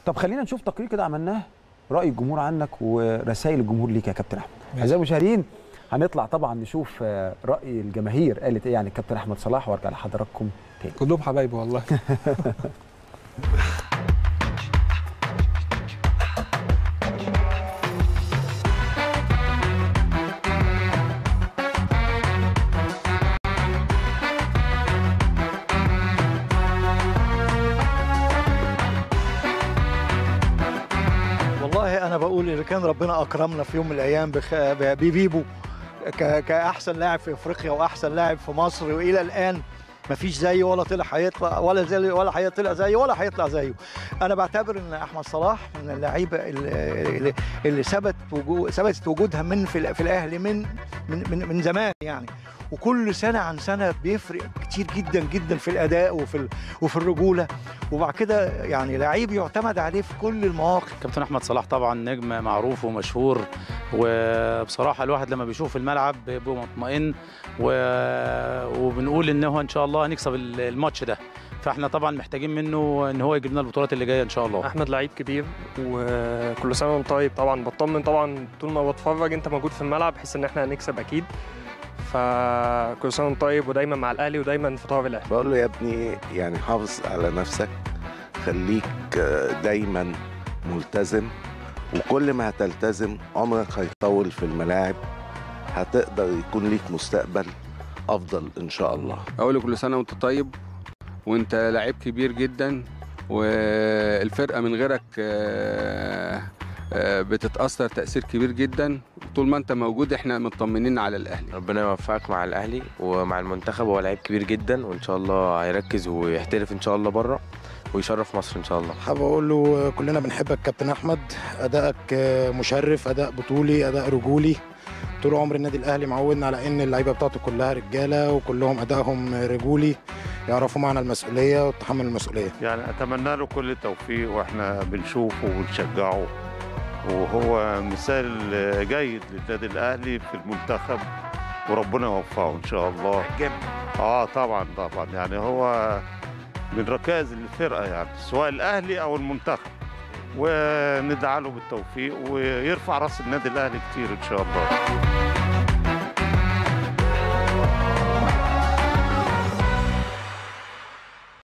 طب خلينا نشوف تقرير كده عملناه راي الجمهور عنك ورسائل الجمهور ليك يا كابتن احمد اعزائي المشاهدين هنطلع طبعا نشوف آه، راي الجماهير قالت ايه عن الكابتن احمد صلاح وارجع لحضراتكم تاني كلهم حبايبي والله والله انا بقول اذا كان ربنا اكرمنا في يوم من الايام بخ... ببيبو ك... كاحسن لاعب في افريقيا واحسن لاعب في مصر والى الان ما فيش زيه ولا طلع هيطلع ولا زي ولا هيطلع زيه ولا هيطلع زيه انا بعتبر ان احمد صلاح من اللعيبه اللي, اللي- اللي ثبت وجود ثبتت وجودها من في, ال- في الاهلي من من من, من زمان يعني وكل سنه عن سنه بيفرق كتير جدا جدا في الاداء وفي ال... وفي الرجوله وبعد كده يعني لعيب يعتمد عليه في كل المواقف كابتن احمد صلاح طبعا نجم معروف ومشهور وبصراحه الواحد لما بيشوف الملعب بيبقى مطمئن و... وبنقول ان هو ان شاء الله هنكسب ال- الماتش ده فاحنا طبعا محتاجين منه ان هو يجيب لنا البطولات اللي جايه ان شاء الله احمد لعيب كبير وكل سنه وانت طيب طبعا بطمن طبعا طول ما بتفرج انت موجود في الملعب بحس ان احنا هنكسب اكيد فكل سنه وانت طيب ودايما مع الاهلي ودايما في طرف الاهلي بقول له يا ابني يعني حافظ على نفسك خليك آه، دايما ملتزم وكل ما هتلتزم عمرك هيطول في الملاعب هتقدر يكون ليك مستقبل افضل ان شاء الله اقول له كل سنه وانت طيب وانت لعيب كبير جدا والفرقه من غيرك آه، آه، بتتاثر تاثير كبير جدا طول ما انت موجود احنا مطمنين على الاهلي ربنا يوفقك مع الاهلي ومع المنتخب هو لعيب كبير جدا وان شاء الله هيركز ويحترف ان شاء الله بره ويشرف مصر ان شاء الله حابب اقول له كلنا بنحبك كابتن احمد ادائك مشرف اداء بطولي اداء رجولي طول عمر النادي الاهلي معودنا على ان اللعيبه بتاعته كلها رجاله وكلهم ادائهم رجولي يعرفوا معنى المسؤوليه وتحمل المسؤوليه يعني اتمنى له كل التوفيق واحنا بنشوفه وبنشجعه وهو مثال جيد للنادي الاهلي في المنتخب وربنا يوفقه ان شاء الله اه طبعا طبعا يعني هو من ركائز الفرقه يعني سواء الاهلي او المنتخب وندعى له بالتوفيق ويرفع راس النادي الاهلي كتير ان شاء الله